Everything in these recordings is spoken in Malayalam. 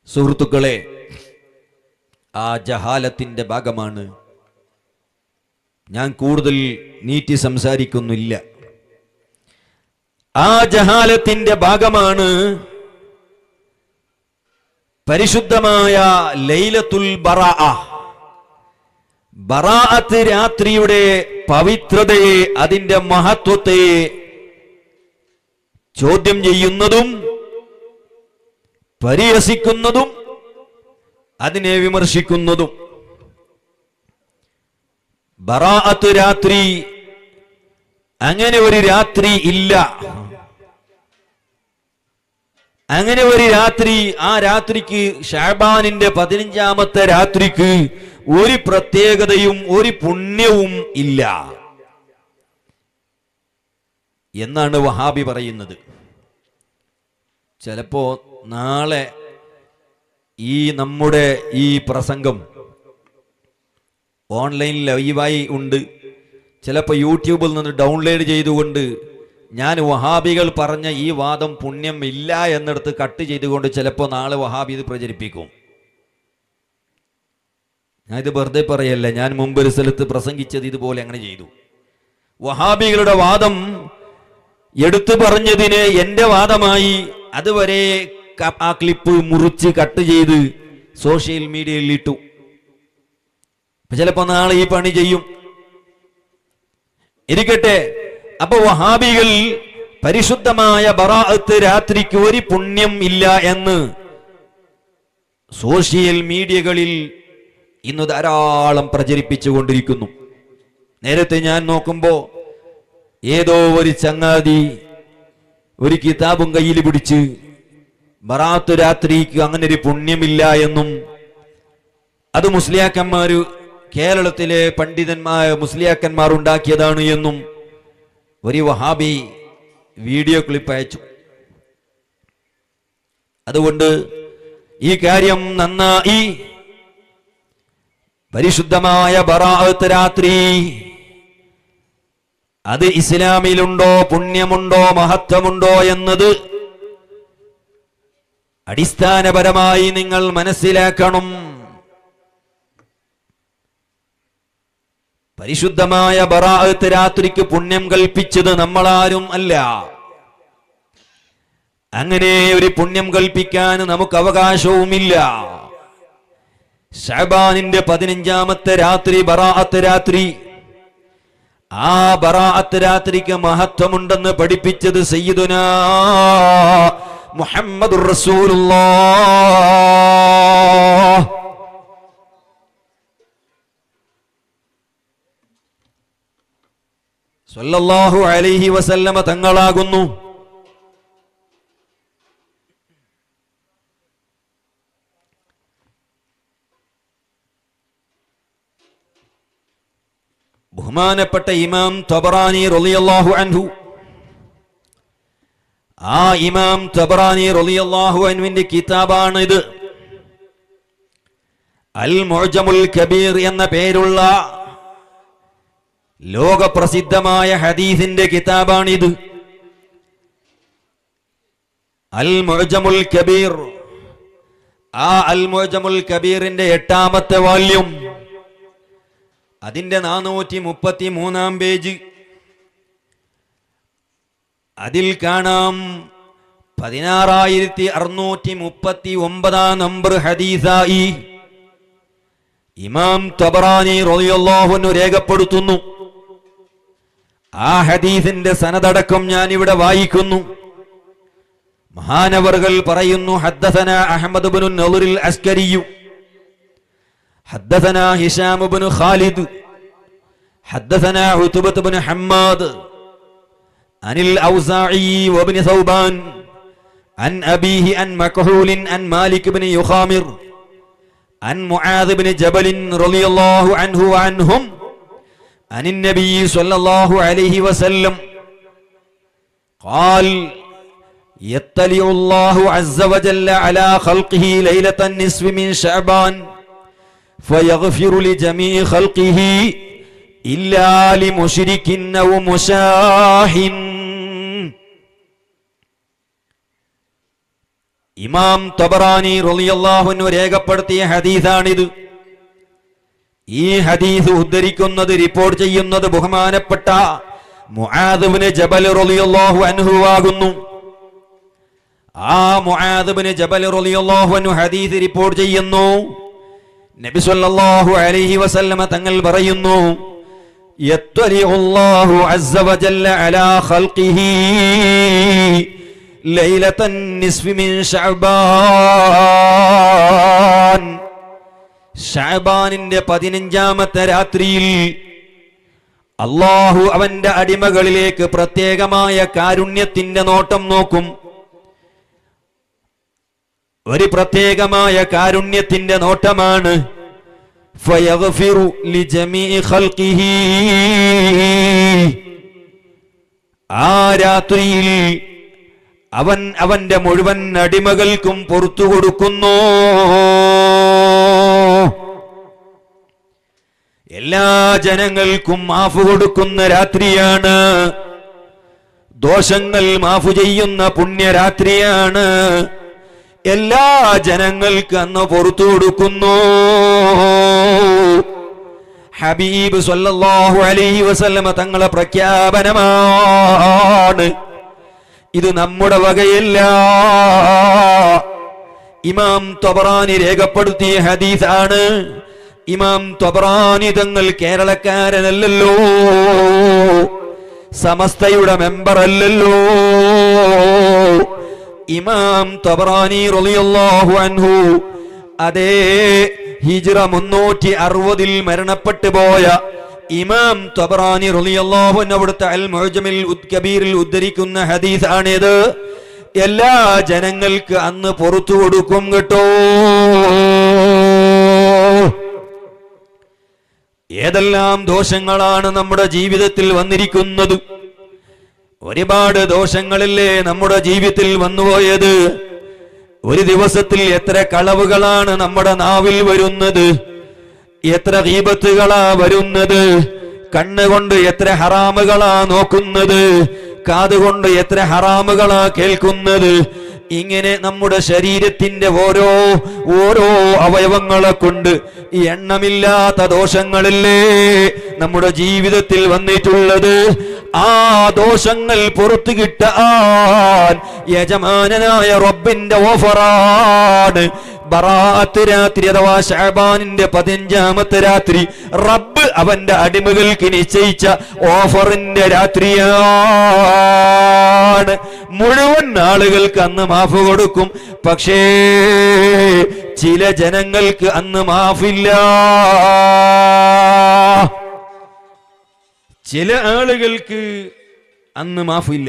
സുഹൃത്തുക്കളെ ആ ജഹാലത്തിന്റെ ഭാഗമാണ് ഞാൻ കൂടുതൽ നീട്ടി സംസാരിക്കുന്നില്ല ആ ജഹാലത്തിന്റെ ഭാഗമാണ് പരിശുദ്ധമായ ലൈലത്തുൽ ബറാഅ ബറാഅത്ത് രാത്രിയുടെ പവിത്രതയെ അതിന്റെ മഹത്വത്തെ ചോദ്യം ചെയ്യുന്നതും പരിഹസിക്കുന്നതും അതിനെ വിമർശിക്കുന്നതും ബറാഅത്ത് രാത്രി അങ്ങനെ ഒരു രാത്രി ഇല്ല അങ്ങനെ ഒരു രാത്രി ആ രാത്രിക്ക് ഷാബാനിന്റെ പതിനഞ്ചാമത്തെ രാത്രിക്ക് ഒരു പ്രത്യേകതയും ഒരു പുണ്യവും ഇല്ല എന്നാണ് വഹാബി പറയുന്നത് ചിലപ്പോ നാളെ ഈ നമ്മുടെ ഈ പ്രസംഗം ഓൺലൈൻ ലൈവായി ഉണ്ട് ചിലപ്പോൾ യൂട്യൂബിൽ നിന്ന് ഡൗൺലോഡ് ചെയ്തുകൊണ്ട് ഞാൻ വഹാബികൾ പറഞ്ഞ ഈ വാദം പുണ്യം ഇല്ല എന്നിടത്ത് കട്ട് ചെയ്തുകൊണ്ട് ചിലപ്പോൾ നാളെ വഹാബി ഇത് പ്രചരിപ്പിക്കും ഞാൻ ഇത് വെറുതെ പറയല്ല ഞാൻ മുമ്പ് ഒരു സ്ഥലത്ത് പ്രസംഗിച്ചത് ഇതുപോലെ അങ്ങനെ ചെയ്തു വഹാബികളുടെ വാദം എടുത്തു പറഞ്ഞതിന് എന്റെ വാദമായി അതുവരെ ക- ആ ക്ലിപ്പ് മുറിച്ച് കട്ട് ചെയ്ത് സോഷ്യൽ മീഡിയയിൽ ഇട്ടു അപ്പൊ ചിലപ്പോ നാളെ ഈ പണി ചെയ്യും ഇരിക്കട്ടെ അപ്പൊ വഹാബികൾ പരിശുദ്ധമായ ബറാഅത്ത് രാത്രിക്ക് ഒരു പുണ്യം ഇല്ല എന്ന് സോഷ്യൽ മീഡിയകളിൽ ഇന്ന് ധാരാളം പ്രചരിപ്പിച്ചുകൊണ്ടിരിക്കുന്നു നേരത്തെ ഞാൻ നോക്കുമ്പോ ഏതോ ഒരു ചങ്ങാതി ഒരു കിതാബും കയ്യിൽ പിടിച്ച് ബറാത്ത് രാത്രിക്ക് അങ്ങനെ ഒരു പുണ്യമില്ല എന്നും അത് മുസ്ലിയാക്കന്മാര് കേരളത്തിലെ പണ്ഡിതന്മാർ മുസ്ലിയാക്കന്മാർ ഉണ്ടാക്കിയതാണ് എന്നും ഒരു വഹാബി വീഡിയോ ക്ലിപ്പ് അയച്ചു അതുകൊണ്ട് ഈ കാര്യം നന്നായി പരിശുദ്ധമായ ബറാഅത്ത് രാത്രി അത് ഇസ്ലാമിലുണ്ടോ പുണ്യമുണ്ടോ മഹത്വമുണ്ടോ എന്നത് അടിസ്ഥാനപരമായി നിങ്ങൾ മനസ്സിലാക്കണം പരിശുദ്ധമായ ബറാഅത്ത് രാത്രിക്ക് പുണ്യം കൽപ്പിച്ചത് നമ്മളാരും അല്ല അങ്ങനെ ഒരു പുണ്യം കൽപ്പിക്കാൻ നമുക്ക് അവകാശവുമില്ല ഷാബാനിന്റെ പതിനഞ്ചാമത്തെ രാത്രി ബറാഅത്ത് രാത്രി ആ ബറാഅത്ത് രാത്രിക്ക് മഹത്വമുണ്ടെന്ന് പഠിപ്പിച്ചത് സയ്യിദുന മുഹമ്മദുർ റസൂലുള്ളാഹ് സ്വല്ലല്ലാഹു അലൈഹി വസല്ലമ തങ്ങളാകുന്നു ബഹുമാനപ്പെട്ട ഇമാം തബറാനി റളിയല്ലാഹു അൻഹു ആ ഇമാം തബറാനി റളിയല്ലാഹു അൻഹുവിന്റെ കിതാബാണ് ഇത് അൽ മുഅ്ജമുൽ കബീർ എന്ന പേരുള്ള ലോകപ്രസിദ്ധമായ ഹദീസിന്റെ കിതാബാണിത് അൽ മുഅ്ജമുൽ കബീർ ആ അൽ മുഅ്ജമുൽ കബീറിന്റെ എട്ടാമത്തെ വാല്യം അതിന്റെ നാനൂറ്റി മുപ്പത്തി മൂന്നാം പേജ് അതിൽ കാണാം പതിനാറായിരത്തി അറുന്നൂറ്റി മുപ്പത്തി ഒമ്പതാം നമ്പർ ഹദീസായി ഇമാം തബറാനി റളിയല്ലാഹുവിനു രേഖപ്പെടുത്തുന്നു ആ ഹദീസിന്റെ സനതടക്കം ഞാൻ ഇവിടെ വായിക്കുന്നു മഹാനവറുകൾ പറയുന്നു ഹദ്ദസന അഹമ്മദ് ബിനു നളുറിൽ അസ്കരിയു حدثنا هشام بن خالد حدثنا عتبة بن حماد عن الأوزاعي وابن ثوبان عن أبيه عن مكحول عن مالك بن يخامر عن معاذ بن جبل رضي الله عنه وعنهم عن النبي صلى الله عليه وسلم قال يطلع الله عز وجل على خلقه ليلة النصف من شعبان فيغفر لجميع خلقه إلا لمشرك أو مشاح ഇമാം തൊബറാനി റളിയല്ലാഹുവിനു രേഖപ്പെടുത്തിയ ഹദീസാണിത് ഈ ഹദീസ് ഉദ്ധരിക്കുന്നത് റിപ്പോർട്ട് ചെയ്യുന്നത് ബഹുമാനപ്പെട്ട മുആദിബ്ന് ജബൽ റളിയല്ലാഹു അൻഹു ആകുന്നു ആ മുആദിബ്ന് ജബൽ റളിയല്ലാഹു അൻഹു ഹദീസ് റിപ്പോർട്ട് ചെയ്യുന്നു നബി സല്ലല്ലാഹു അലൈഹി വസല്ലമ തങ്ങൾ പറയുന്നു യത്വലിഉല്ലാഹു അസ്സ വജല്ല അലാ ഖൽഖിഹി ലൈലത്തൻ നിസ്ഫി മിൻ ശഅബാൻ ഷാബാനിന്റെ പതിനഞ്ചാമത്തെ രാത്രിയിൽ അള്ളാഹു അവന്റെ അടിമകളിലേക്ക് പ്രത്യേകമായ കാരുണ്യത്തിന്റെ നോട്ടം നോക്കും ഒരു പ്രത്യേകമായ കാരുണ്യത്തിന്റെ നോട്ടമാണ് ഫയഗ്ഫിറു ലിജമീഇ ഖൽഖിഹി. ആ രാത്രിയിൽ അവൻ അവന്റെ മുഴുവൻ അടിമകൾക്കും പുറത്തു കൊടുക്കുന്നു എല്ലാ ജനങ്ങൾക്കും മാഫ് കൊടുക്കുന്ന രാത്രിയാണ് ദോഷങ്ങൾ മാഫു ചെയ്യുന്ന പുണ്യരാത്രിയാണ് എല്ലാ ജനങ്ങൾക്ക് അന്ന് പുറത്തു കൊടുക്കുന്നു ഹബീബ് സല്ലല്ലാഹു അലൈഹി വസല്ലമ തങ്ങളെ പ്രഖ്യാപനമാണ് ഇത് നമ്മുടെ വകയല്ല ഇമാം തൊബറാനി രേഖപ്പെടുത്തിയ ഹദീസാണ് ഇമാം തൊബറാനി തങ്ങൾ കേരളക്കാരനല്ലല്ലോ സമസ്തയുടെ മെമ്പർ അല്ലല്ലോ ഇമാം തൊബറാനി റളിയല്ലാഹു അൻഹു അതേ ഹിജ്റ മുന്നൂറ്റി അറുപതിൽ മരണപ്പെട്ടു പോയ ഇമാം തൊബറാനി റളിയല്ലാഹു അൻഹു അവിടുത്തെ അൽ മുഅ്ജമിൽ ഉദ് കബീറിൽ ഉദ്ധരിക്കുന്ന ഹദീസാണിത് എല്ലാ ജനങ്ങൾക്ക് അന്ന് പുറത്തു കൊടുക്കും കേട്ടോ ഏതെല്ലാം ദോഷങ്ങളാണ് നമ്മുടെ ജീവിതത്തിൽ വന്നിരിക്കുന്നത് ഒരുപാട് ദോഷങ്ങളല്ലേ നമ്മുടെ ജീവിതത്തിൽ വന്നുപോയത് ഒരു ദിവസത്തിൽ എത്ര കളവുകളാണ് നമ്മുടെ നാവിൽ വരുന്നത് എത്ര ഗീബത്തുകളാ വരുന്നത് കണ്ണുകൊണ്ട് എത്ര ഹറാമുകളാ നോക്കുന്നത് കാതുകൊണ്ട് എത്ര ഹറാമുകളാ കേൾക്കുന്നത് ഇങ്ങനെ നമ്മുടെ ശരീരത്തിന്റെ ഓരോ ഓരോ അവയവങ്ങളെ കൊണ്ട് എണ്ണമില്ലാത്ത ദോഷങ്ങളല്ലേ നമ്മുടെ ജീവിതത്തിൽ വന്നിട്ടുള്ളത് ആ ദോഷങ്ങൾ പുറത്തു കിട്ടാൻ യജമാനനായ റബ്ബിന്റെ ഓഫറാണ് ബറാത്ത് രാത്രി അഥവാ ഷാബാനിന്റെ പതിനഞ്ചാമത്തെ രാത്രി റബ്ബ് അവന്റെ അടിമകൾക്ക് നിശ്ചയിച്ച ഓഫറിന്റെ രാത്രിയാണ് മുഴുവൻ ആളുകൾക്ക് അന്ന് മാഫ് കൊടുക്കും പക്ഷേ ചില ജനങ്ങൾക്ക് അന്ന് മാഫില്ല ചില ആളുകൾക്ക് അന്ന് മാഫില്ല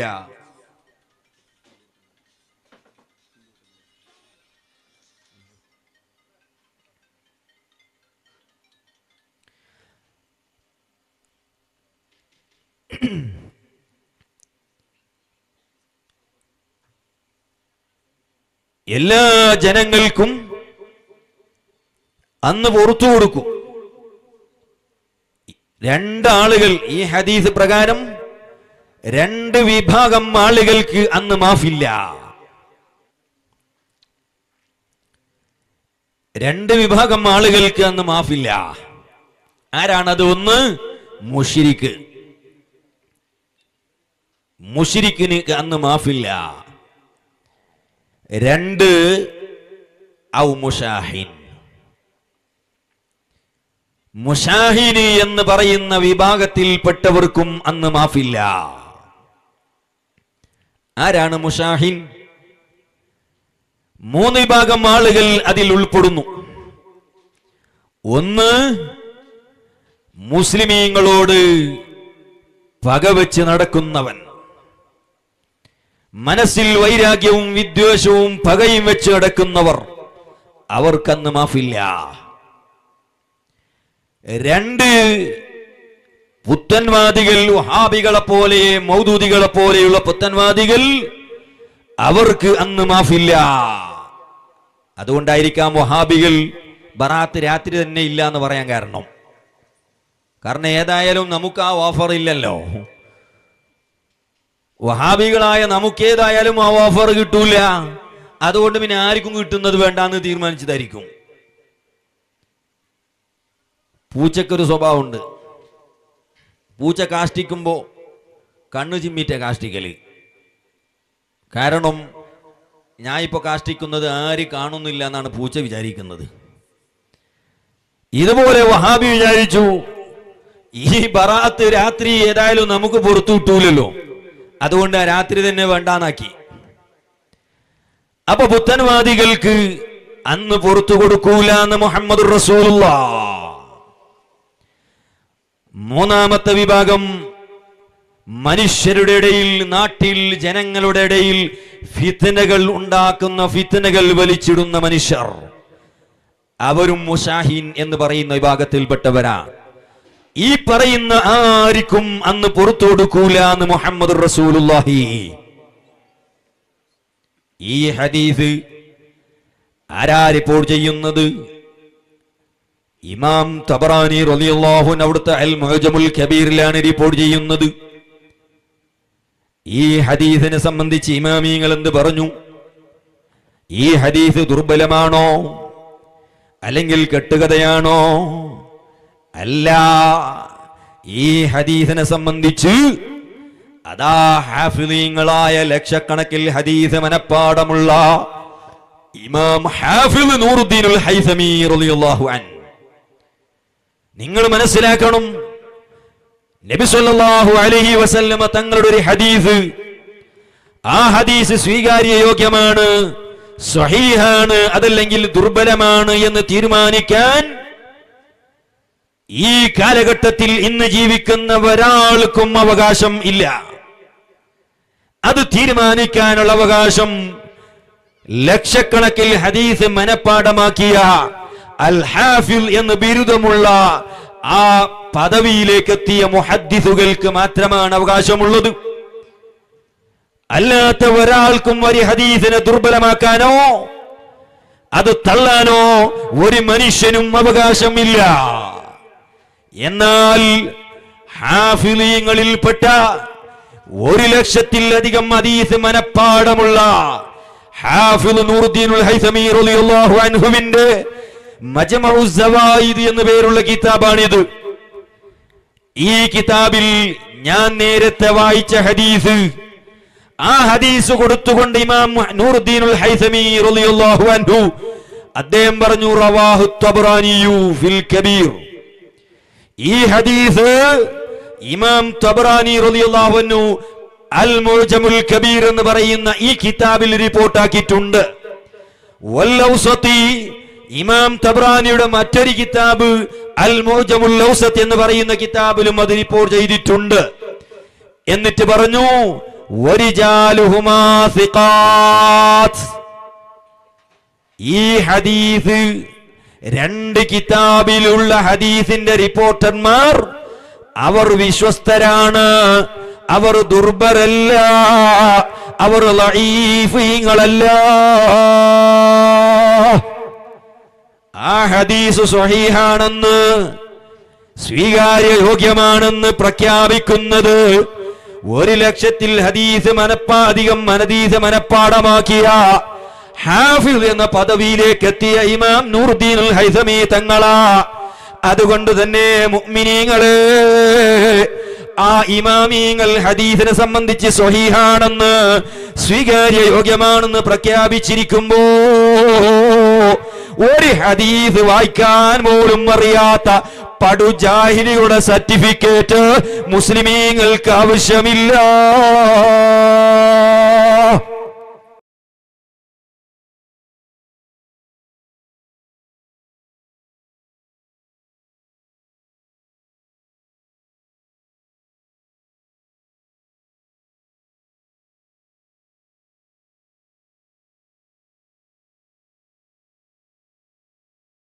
എല്ലാ ജനങ്ങൾക്കും അന്ന് പുറത്തു കൊടുക്കും രണ്ടാളുകൾ ഈ ഹദീസ് പ്രകാരം രണ്ട് വിഭാഗം ആളുകൾക്ക് അന്ന് മാഫില്ല രണ്ട് വിഭാഗം ആളുകൾക്ക് അന്ന് മാഫില്ല ആരാണത് ഒന്ന് മുഷിരിക്ക് മുഷിരിക്കിന് അന്ന് മാഫില്ല രണ്ട് ഔ മുഷാഹിൻ മുഷാഹിന് എന്ന് പറയുന്ന വിഭാഗത്തിൽപ്പെട്ടവർക്കും അന്ന് മാഫില്ല ആരാണ് മുഷാഹിൻ മൂന്ന് വിഭാഗം ആളുകൾ അതിൽ ഉൾപ്പെടുന്നു ഒന്ന് മുസ്ലിമീങ്ങളോട് പകവെച്ച് നടക്കുന്നവൻ മനസ്സിൽ വൈരാഗ്യവും വിദ്വേഷവും പകയും വെച്ച് നടക്കുന്നവർ അവർക്കന്ന് മാഫില്ല രണ്ട് പുത്തൻവാദികൾ വഹാബികളെ പോലെ മൗദൂദികളെ പോലെയുള്ള പുത്തൻവാദികൾ അവർക്ക് അന്ന് മാഫില്ല അതുകൊണ്ടായിരിക്കാം വഹാബികൾ ബറാത്ത് രാത്രി തന്നെ ഇല്ല എന്ന് പറയാൻ കാരണം കാരണം ഏതായാലും നമുക്ക് ആ ഓഫർ ഇല്ലല്ലോ വഹാബികളായ നമുക്കേതായാലും ആ ഓഫർ കിട്ടൂല അതുകൊണ്ട് പിന്നെ ആർക്കും കിട്ടുന്നത് വേണ്ടാന്ന് തീരുമാനിച്ചതായിരിക്കും പൂച്ചക്കൊരു സ്വഭാവമുണ്ട് പൂച്ച കാഷ്ടിക്കുമ്പോൾ കണ്ണു ചിമ്മിറ്റ കാഷ്ടിക്കല് കാരണം ഞാൻ ഇപ്പോൾ കാഷ്ടിക്കുന്നത് ആര് കാണുന്നില്ല എന്നാണ് പൂച്ച വിചാരിക്കുന്നത് ഇതുപോലെ വഹാബി വിചാരിച്ചു ഈ ബറാത്ത് രാത്രി ഏതായാലും നമുക്ക് പുറത്തു കിട്ടൂലല്ലോ അതുകൊണ്ട് ആ രാത്രി തന്നെ വേണ്ടാന്നാക്കി അപ്പൊ പുത്തൻവാദികൾക്ക് അന്ന് പുറത്തു കൊടുക്കൂല എന്ന് മുഹമ്മദ് റസൂലുള്ള മൂന്നാമത്തെ വിഭാഗം മനുഷ്യരുടെ ഇടയിൽ നാട്ടിൽ ജനങ്ങളുടെ ഇടയിൽ ഫിത്തനകൾ ഉണ്ടാക്കുന്ന ഫിത്തനകൾ വലിച്ചിടുന്ന മനുഷ്യർ അവരും മുഷാഹിൻ എന്ന് പറയുന്ന വിഭാഗത്തിൽപ്പെട്ടവരാ ഈ പറയുന്ന ആർക്കും അന്ന് പുറത്തു കൊടുക്കൂല എന്ന് മുഹമ്മദ് റസൂലുള്ളാഹി ഈ ഹദീസ് ആരാ റിപ്പോർട്ട് ചെയ്യുന്നത് ഇമാം തബറാനി റളിയല്ലാഹു അൻഹു അവിടുത്തെ അൽ മുഅജമുൽ കബീറിലാണ് റിപ്പോർട്ട് ചെയ്യുന്നത് ഈ ഹദീസിനെ സംബന്ധിച്ച് ഇമാമിങ്ങൾ എന്ത് പറഞ്ഞു ഈ ഹദീസ് ദുർബലമാണോ അല്ലെങ്കിൽ കെട്ടുകഥയാണോ അല്ല ഈ ഹദീസിനെ സംബന്ധിച്ച് അതാ ഹാഫിലീങ്ങളായ ലക്ഷക്കണക്കിൽ ഹദീസ് മനപ്പാടമുള്ള ഇമാം ഹാഫിദ് നൂറുദ്ദീനുൽ ഹൈസമി റളിയല്ലാഹു അൻ നിങ്ങൾ മനസ്സിലാക്കണം നബി സല്ലല്ലാഹു അലൈഹി വസല്ലമ തങ്ങളുടെ ഒരു ഹദീസ് ആ ഹദീസ് സ്വീകാര്യ യോഗ്യമാണ് സ്വഹീഹാണ് അതല്ലെങ്കിൽ ദുർബലമാണ് എന്ന് തീരുമാനിക്കാൻ ഈ കാലഘട്ടത്തിൽ ഇന്ന് ജീവിക്കുന്ന ഒരാൾക്കും അവകാശം ഇല്ല അത് തീരുമാനിക്കാനുള്ള അവകാശം ലക്ഷക്കണക്കിൽ ഹദീസ് മനപ്പാടമാക്കിയ അൽ ഹാഫിൽ എന്ന് ബിരുദമുള്ള ആ പദവിയിലേക്ക് എത്തിയ മുഹദ്ദിസുകൾക്ക് മാത്രമാണ് അവകാശമുള്ളത് അല്ലാത്ത ഒരാൾക്കും ഒരു ഹദീസിനെ ദുർബലമാക്കാനോ അത് തള്ളാനോ ഒരു മനുഷ്യനും അവകാശമില്ല എന്നാൽ ഹാഫിലീങ്ങളിൽപ്പെട്ട ഒരു ലക്ഷത്തിലധികം ഹദീസ് മനപ്പാടമുള്ള ഹാഫിൽ നൂറുദ്ദീനുൽ ഹൈസമി റളിയല്ലാഹു അൻഹുവിന്റെ മജ്മഉ സവായിദ് എന്ന പേരുള്ള കിതാബാണിത് ഈ കിതാബിൽ ഞാൻ നേരത്തെ വായിച്ച ഹദീസ് ആ ഹദീസ് കൊടുത്തുകൊണ്ട് ഇമാം നൂറുദ്ദീനുൽ ഹൈസമി റളിയല്ലാഹു അൻഹു അദ്ദേഹം പറഞ്ഞു റവാഹു തബ്റാനിയു ഫിൽ കബീർ ഈ ഹദീസ് ഇമാം തബ്റാനി റളിയല്ലാഹു അൻഹു അൽ മുഅ്ജമുൽ കബീർ എന്ന് പറയുന്ന ഈ കിതാബിൽ റിപ്പോർട്ടാക്കിയിട്ടുണ്ട് വല്ലൗസത്തി ഇമാം തബ്രാനിയുടെ മറ്റൊരു കിതാബ് അൽ മുഅ്ജമുൽ ഔസത്ത് എന്ന് പറയുന്ന കിതാബിലും അത് റിപ്പോർട്ട് ചെയ്തിട്ടുണ്ട് എന്നിട്ട് പറഞ്ഞു വരിജാലുഹുമാ സിഖാത്ത് ഈ ഹദീസ് രണ്ട് കിതാബിലുള്ള ഹദീസിന്റെ റിപ്പോർട്ടർമാർ അവർ വിശ്വസ്തരാണ് അവർ ദുർബലല്ല അവർ ലഈഫീങ്ങളല്ല ആ ഹദീസ് സ്വഹീഹാണെന്ന് സ്വീകാര്യ യോഗ്യമാണെന്ന് പ്രഖ്യാപിക്കുന്നത് ഒരു ലക്ഷത്തിൽ ഹദീസ് മനപ്പാ അധികം മനദീസ് മനപ്പാടമാക്കിയ ഹാഫിദ് എന്ന പദവിയിലേക്ക് എത്തിയ ഇമാം നൂർദീനുൽ ഹൈസമി തങ്ങളാ അതുകൊണ്ട് തന്നെ മുഅ്മിനീങ്ങളെ ആ ഇമാമീങ്ങൾ ഹദീസിനെ സംബന്ധിച്ച് സ്വഹീഹാണെന്ന് സ്വീകാര്യ യോഗ്യമാണെന്ന് പ്രഖ്യാപിച്ചിരിക്കുമ്പോ ഒരു ഹദീസ് വായിക്കാൻ പോലും അറിയാത്ത പടുജാഹിലിയുടെ സർട്ടിഫിക്കറ്റ് മുസ്ലിമീങ്ങൾക്ക് ആവശ്യമില്ല